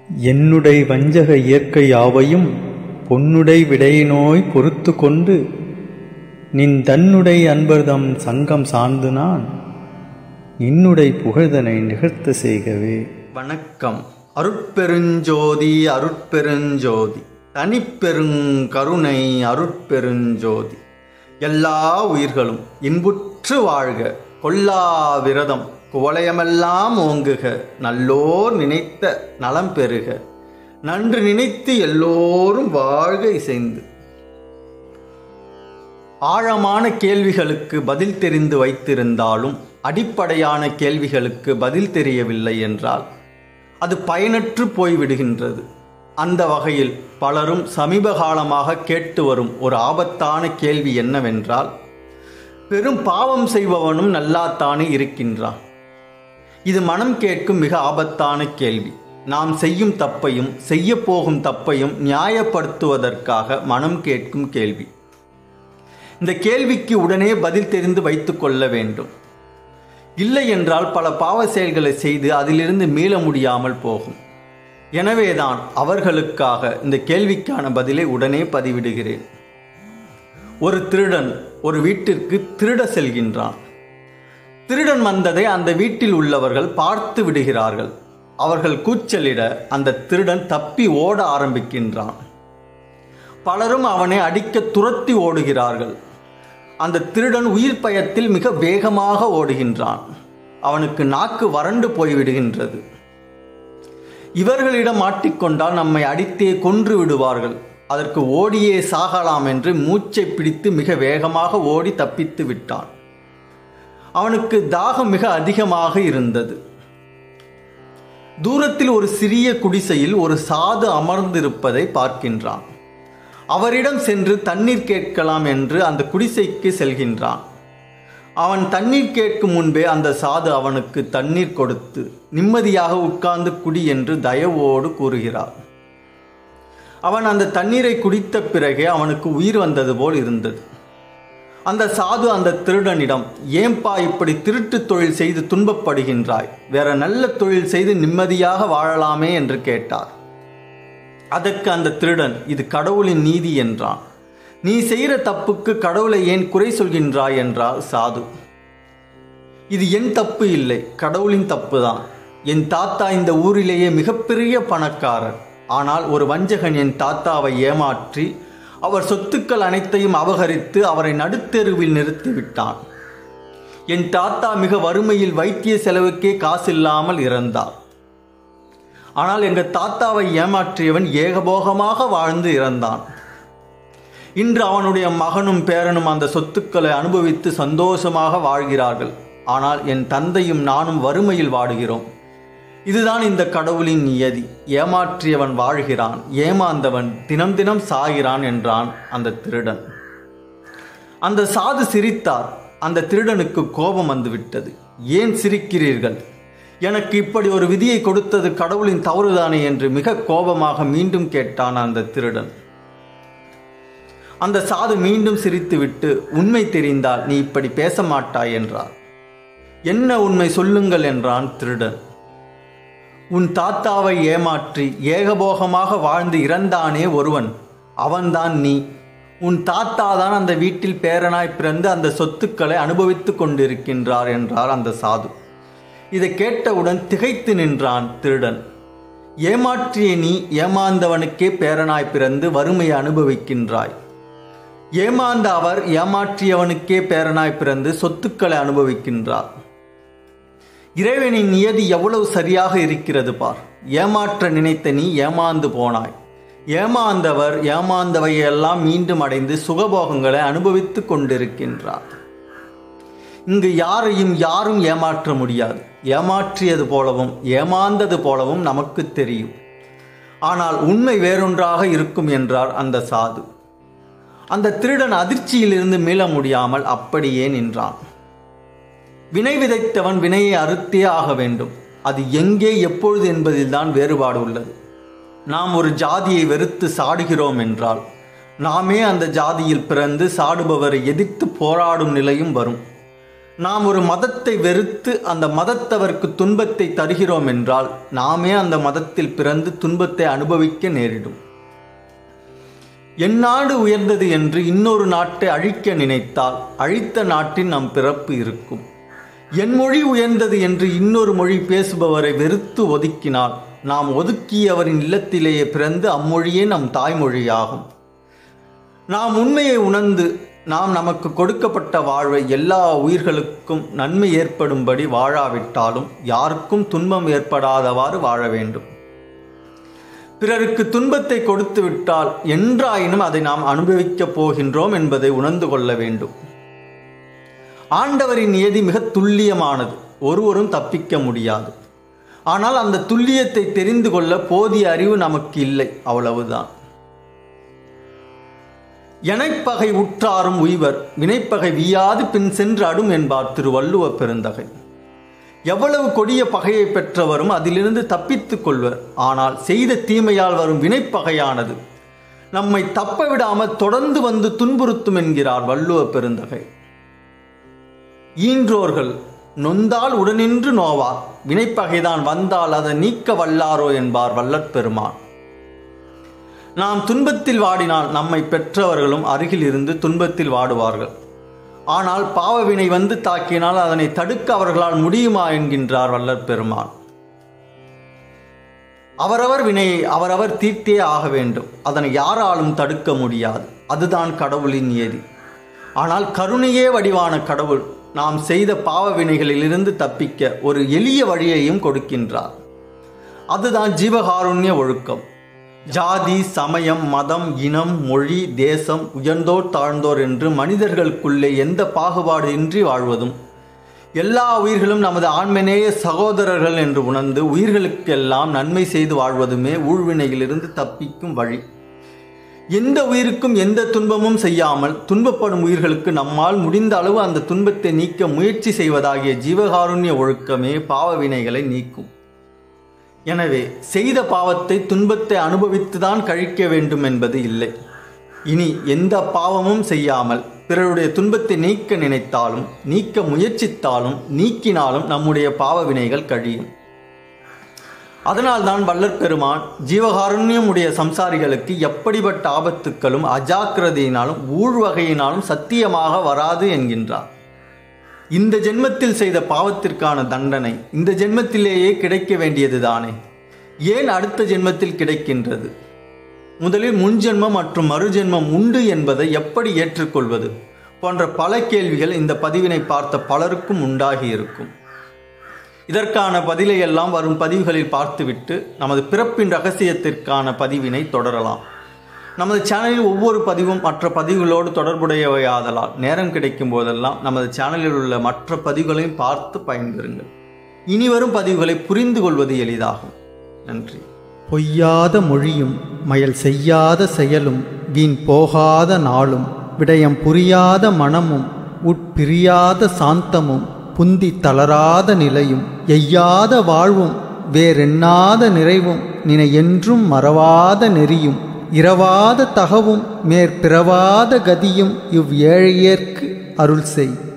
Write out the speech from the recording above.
என்னுடை வஞ்சக இயற்கை யாவையும் பொன்னுடை விடையினோய் பொறுத்து கொண்டு நின் தன்னுடை அன்பர்தம் சங்கம் சார்ந்து நான் இன்னுடை புகழ்தனை நிகழ்த்த செய்கவே வணக்கம் அருட்பெருஞ்சோதி அருட்பெருஞ்சோதி தனிப்பெருங்கருணை அருட்பெருஞ்சோதி எல்லா உயிர்களும் இன்புற்று வாழ்க கொல்லா விரதம் குவளையமெல்லாம் ஓங்குக நல்லோர் நினைத்த நலம் பெறுக நன்று நினைத்து எல்லோரும் வாழ்க இசைந்து ஆழமான கேள்விகளுக்கு பதில் தெரிந்து வைத்திருந்தாலும் அடிப்படையான கேள்விகளுக்கு பதில் தெரியவில்லை என்றால் அது பயனற்று போய்விடுகின்றது அந்த வகையில் பலரும் சமீப காலமாக கேட்டு வரும் ஒரு ஆபத்தான கேள்வி என்னவென்றால் பெரும் பாவம் செய்பவனும் நல்லாத்தானே இருக்கின்றான் இது மனம் கேட்கும் மிக ஆபத்தான கேள்வி நாம் செய்யும் தப்பையும் செய்ய போகும் தப்பையும் நியாயப்படுத்துவதற்காக மனம் கேட்கும் கேள்வி இந்த கேள்விக்கு உடனே பதில் தெரிந்து வைத்துக் கொள்ள வேண்டும் இல்லை என்றால் பல பாவ செயல்களை செய்து அதிலிருந்து மீள முடியாமல் போகும் எனவேதான் அவர்களுக்காக இந்த கேள்விக்கான பதிலை உடனே பதிவிடுகிறேன் ஒரு திருடன் ஒரு வீட்டிற்கு திருட செல்கின்றான் திருடன் வந்ததை அந்த வீட்டில் உள்ளவர்கள் பார்த்து விடுகிறார்கள் அவர்கள் கூச்சலிட அந்த திருடன் தப்பி ஓட ஆரம்பிக்கின்றான் பலரும் அவனை அடிக்க துரத்தி ஓடுகிறார்கள் அந்த திருடன் உயிர் பயத்தில் மிக வேகமாக ஓடுகின்றான் அவனுக்கு நாக்கு வறண்டு போய்விடுகின்றது இவர்களிடம் மாட்டிக்கொண்டால் நம்மை அடித்தே கொன்று விடுவார்கள் அதற்கு ஓடியே சாகலாம் என்று மூச்சை பிடித்து மிக வேகமாக ஓடி தப்பித்து விட்டான் அவனுக்கு தாகம் மிக அதிகமாக இருந்தது தூரத்தில் ஒரு சிறிய குடிசையில் ஒரு சாது அமர்ந்திருப்பதை பார்க்கின்றான் அவரிடம் சென்று தண்ணீர் கேட்கலாம் என்று அந்த குடிசைக்கு செல்கின்றான் அவன் தண்ணீர் கேட்கும் முன்பே அந்த சாது அவனுக்கு தண்ணீர் கொடுத்து நிம்மதியாக உட்கார்ந்து குடி என்று தயவோடு கூறுகிறார் அவன் அந்த தண்ணீரை குடித்த பிறகே அவனுக்கு உயிர் வந்தது போல் இருந்தது அந்த சாது அந்த திருடனிடம் ஏன்பா இப்படி திருட்டு தொழில் செய்து துன்பப்படுகின்றாய் வேற நல்ல தொழில் செய்து நிம்மதியாக வாழலாமே என்று கேட்டார் அதற்கு அந்த திருடன் இது கடவுளின் நீதி என்றான் நீ செய்கிற தப்புக்கு கடவுளை ஏன் குறை சொல்கின்றாய் என்றார் சாது இது என் தப்பு இல்லை கடவுளின் தப்பு தான் என் தாத்தா இந்த ஊரிலேயே மிகப்பெரிய பணக்காரர் ஆனால் ஒரு வஞ்சகன் என் தாத்தாவை ஏமாற்றி அவர் சொத்துக்கள் அனைத்தையும் அபகரித்து அவரை நடுத்தெருவில் நிறுத்திவிட்டான் என் தாத்தா மிக வறுமையில் வைத்திய செலவுக்கே காசில்லாமல் இறந்தார் ஆனால் எங்கள் தாத்தாவை ஏமாற்றியவன் ஏகபோகமாக வாழ்ந்து இறந்தான் இன்று அவனுடைய மகனும் பேரனும் அந்த சொத்துக்களை அனுபவித்து சந்தோஷமாக வாழ்கிறார்கள் ஆனால் என் தந்தையும் நானும் வறுமையில் வாடுகிறோம் இதுதான் இந்த கடவுளின் நியதி ஏமாற்றியவன் வாழ்கிறான் ஏமாந்தவன் தினம் தினம் சாகிறான் என்றான் அந்த திருடன் அந்த சாது சிரித்தார் அந்த திருடனுக்கு கோபம் வந்துவிட்டது ஏன் சிரிக்கிறீர்கள் எனக்கு இப்படி ஒரு விதியை கொடுத்தது கடவுளின் தவறுதானே என்று மிக கோபமாக மீண்டும் கேட்டான் அந்த திருடன் அந்த சாது மீண்டும் சிரித்துவிட்டு உண்மை தெரிந்தால் நீ இப்படி பேச மாட்டாய் என்றார் என்ன உண்மை சொல்லுங்கள் என்றான் திருடன் உன் தாத்தாவை ஏமாற்றி ஏகபோகமாக வாழ்ந்து இறந்தானே ஒருவன் அவன்தான் நீ உன் தாத்தா தான் அந்த வீட்டில் பேரனாய் பிறந்து அந்த சொத்துக்களை அனுபவித்துக் கொண்டிருக்கின்றார் என்றார் அந்த சாது இதை கேட்டவுடன் திகைத்து நின்றான் திருடன் ஏமாற்றிய நீ ஏமாந்தவனுக்கே பேரனாய் பிறந்து வறுமையை அனுபவிக்கின்றாய் ஏமாந்த அவர் ஏமாற்றியவனுக்கே பேரனாய் பிறந்து சொத்துக்களை அனுபவிக்கின்றார் இறைவனின் நியதி எவ்வளவு சரியாக இருக்கிறது பார் ஏமாற்ற நினைத்த நீ ஏமாந்து போனாய் ஏமாந்தவர் ஏமாந்தவையெல்லாம் மீண்டும் அடைந்து சுகபோகங்களை அனுபவித்துக் கொண்டிருக்கின்றார் இங்கு யாரையும் யாரும் ஏமாற்ற முடியாது ஏமாற்றியது போலவும் ஏமாந்தது போலவும் நமக்கு தெரியும் ஆனால் உண்மை வேறொன்றாக இருக்கும் என்றார் அந்த சாது அந்த திருடன் அதிர்ச்சியிலிருந்து மீள முடியாமல் அப்படியே நின்றான் வினை விதைத்தவன் வினையை அறுத்தே ஆக வேண்டும் அது எங்கே எப்பொழுது என்பதில்தான் வேறுபாடு உள்ளது நாம் ஒரு ஜாதியை வெறுத்து சாடுகிறோம் என்றால் நாமே அந்த ஜாதியில் பிறந்து சாடுபவரை எதிர்த்து போராடும் நிலையும் வரும் நாம் ஒரு மதத்தை வெறுத்து அந்த மதத்தவருக்கு துன்பத்தை தருகிறோம் என்றால் நாமே அந்த மதத்தில் பிறந்து துன்பத்தை அனுபவிக்க நேரிடும் என் நாடு உயர்ந்தது என்று இன்னொரு நாட்டை அழிக்க நினைத்தால் அழித்த நாட்டின் நம் பிறப்பு இருக்கும் என் மொழி உயர்ந்தது என்று இன்னொரு மொழி பேசுபவரை வெறுத்து ஒதுக்கினால் நாம் ஒதுக்கியவரின் இல்லத்திலேயே பிறந்து அம்மொழியே நம் தாய்மொழியாகும் நாம் உண்மையை உணர்ந்து நாம் நமக்கு கொடுக்கப்பட்ட வாழ்வை எல்லா உயிர்களுக்கும் நன்மை ஏற்படும்படி வாழாவிட்டாலும் யாருக்கும் துன்பம் ஏற்படாதவாறு வாழ வேண்டும் பிறருக்கு துன்பத்தை கொடுத்து விட்டால் என்றாயினும் அதை நாம் அனுபவிக்கப் போகின்றோம் என்பதை உணர்ந்து கொள்ள வேண்டும் ஆண்டவரின் நியதி மிக துல்லியமானது ஒருவரும் தப்பிக்க முடியாது ஆனால் அந்த துல்லியத்தை தெரிந்து கொள்ள போதிய அறிவு நமக்கு இல்லை அவ்வளவுதான் எனைப்பகை உற்றாரும் உய்வர் வினைப்பகை வீயாது பின் சென்று அடும் என்பார் திருவள்ளுவ பெருந்தகை எவ்வளவு கொடிய பகையை பெற்றவரும் அதிலிருந்து தப்பித்துக் கொள்வர் ஆனால் செய்த தீமையால் வரும் வினைப்பகையானது நம்மை தப்ப விடாமல் தொடர்ந்து வந்து துன்புறுத்தும் என்கிறார் வள்ளுவ பெருந்தகை ஈன்றோர்கள் நொந்தால் உடனின்று நோவார் வினைப்பகைதான் வந்தால் அதை நீக்க வல்லாரோ என்பார் வல்லற் பெருமான் நாம் துன்பத்தில் வாடினால் நம்மை பெற்றவர்களும் அருகில் இருந்து துன்பத்தில் வாடுவார்கள் ஆனால் பாவவினை வந்து தாக்கினால் அதனை தடுக்க அவர்களால் முடியுமா என்கின்றார் வல்லற் பெருமான் அவரவர் வினையை அவரவர் தீர்த்தே ஆக வேண்டும் அதனை யாராலும் தடுக்க முடியாது அதுதான் கடவுளின் நியதி ஆனால் கருணையே வடிவான கடவுள் நாம் செய்த பாவ வினைகளிலிருந்து தப்பிக்க ஒரு எளிய வழியையும் கொடுக்கின்றார் அதுதான் ஜீவகாருண்ய ஒழுக்கம் ஜாதி சமயம் மதம் இனம் மொழி தேசம் உயர்ந்தோர் தாழ்ந்தோர் என்று மனிதர்களுக்குள்ளே எந்த பாகுபாடு இன்றி வாழ்வதும் எல்லா உயிர்களும் நமது ஆண்மநேய சகோதரர்கள் என்று உணர்ந்து உயிர்களுக்கெல்லாம் நன்மை செய்து வாழ்வதுமே ஊழ்வினையிலிருந்து தப்பிக்கும் வழி எந்த உயிருக்கும் எந்த துன்பமும் செய்யாமல் துன்பப்படும் உயிர்களுக்கு நம்மால் முடிந்த அளவு அந்த துன்பத்தை நீக்க முயற்சி செய்வதாகிய ஜீவகாருண்ய ஒழுக்கமே பாவ வினைகளை நீக்கும் எனவே செய்த பாவத்தை துன்பத்தை அனுபவித்துதான் கழிக்க வேண்டும் என்பது இல்லை இனி எந்த பாவமும் செய்யாமல் பிறருடைய துன்பத்தை நீக்க நினைத்தாலும் நீக்க முயற்சித்தாலும் நீக்கினாலும் நம்முடைய பாவ வினைகள் கழியும் அதனால்தான் வல்லற் பெருமான் ஜீவகாருண்யம் உடைய சம்சாரிகளுக்கு எப்படிப்பட்ட ஆபத்துக்களும் அஜாக்கிரதையினாலும் ஊழ்வகையினாலும் சத்தியமாக வராது என்கின்றார் இந்த ஜென்மத்தில் செய்த பாவத்திற்கான தண்டனை இந்த ஜென்மத்திலேயே கிடைக்க வேண்டியதுதானே ஏன் அடுத்த ஜென்மத்தில் கிடைக்கின்றது முதலில் முன்ஜென்மம் மற்றும் மறுஜென்மம் உண்டு என்பதை எப்படி ஏற்றுக்கொள்வது போன்ற பல கேள்விகள் இந்த பதிவினை பார்த்த பலருக்கும் உண்டாகி இருக்கும் இதற்கான பதிலை எல்லாம் வரும் பதிவுகளில் பார்த்துவிட்டு நமது பிறப்பின் ரகசியத்திற்கான பதிவினை தொடரலாம் நமது சேனலில் ஒவ்வொரு பதிவும் மற்ற பதிவுகளோடு தொடர்புடையவையாதலால் நேரம் கிடைக்கும் போதெல்லாம் நமது சேனலில் உள்ள மற்ற பதிவுகளையும் பார்த்து பயன்பெறுங்கள் இனி வரும் பதிவுகளை புரிந்து கொள்வது எளிதாகும் நன்றி பொய்யாத மொழியும் மயல் செய்யாத செயலும் வீண் போகாத நாளும் விடயம் புரியாத மனமும் உட்பிரியாத சாந்தமும் புந்தி தளராத நிலையும் எய்யாத வாழ்வும் வேறெண்ணாத நிறைவும் நினை என்றும் மறவாத நெறியும் இரவாத தகவும் மேற்பிறவாத கதியும் இவ் ஏழையர்க்கு அருள் செய்